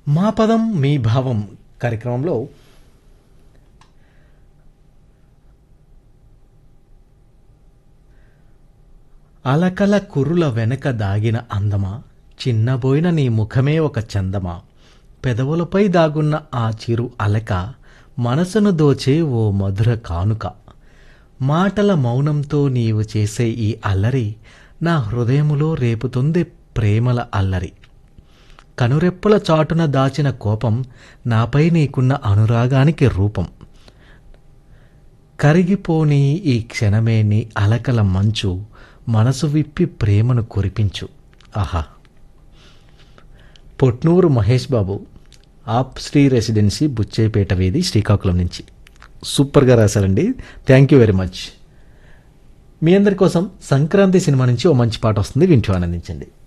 మా పదం మీ భావం కార్యక్రమంలో అలకల కుర్రుల వెనక దాగిన అందమా చిన్నబోయిన నీ ముఖమే ఒక చందమా పెదవులపై దాగున్న ఆ చిరు అలక మనసును దోచే ఓ మధుర కానుక మాటల మౌనంతో నీవు చేసే ఈ అల్లరి నా హృదయములో రేపుతుంది ప్రేమల అల్లరి కనురెప్పల చాటున దాచిన కోపం నాపై నీకున్న అనురాగానికి రూపం కరిగిపోని ఈ క్షణమే నీ అలకల మంచు మనసు విప్పి ప్రేమను కురిపించు ఆహా పొట్నూరు మహేష్ బాబు ఆప్ శ్రీ రెసిడెన్సీ బుచ్చేపేట వీధి శ్రీకాకుళం నుంచి సూపర్గా రాశారండి థ్యాంక్ యూ వెరీ మచ్ మీ అందరి కోసం సంక్రాంతి సినిమా నుంచి ఓ మంచి పాట వస్తుంది వింటూ ఆనందించండి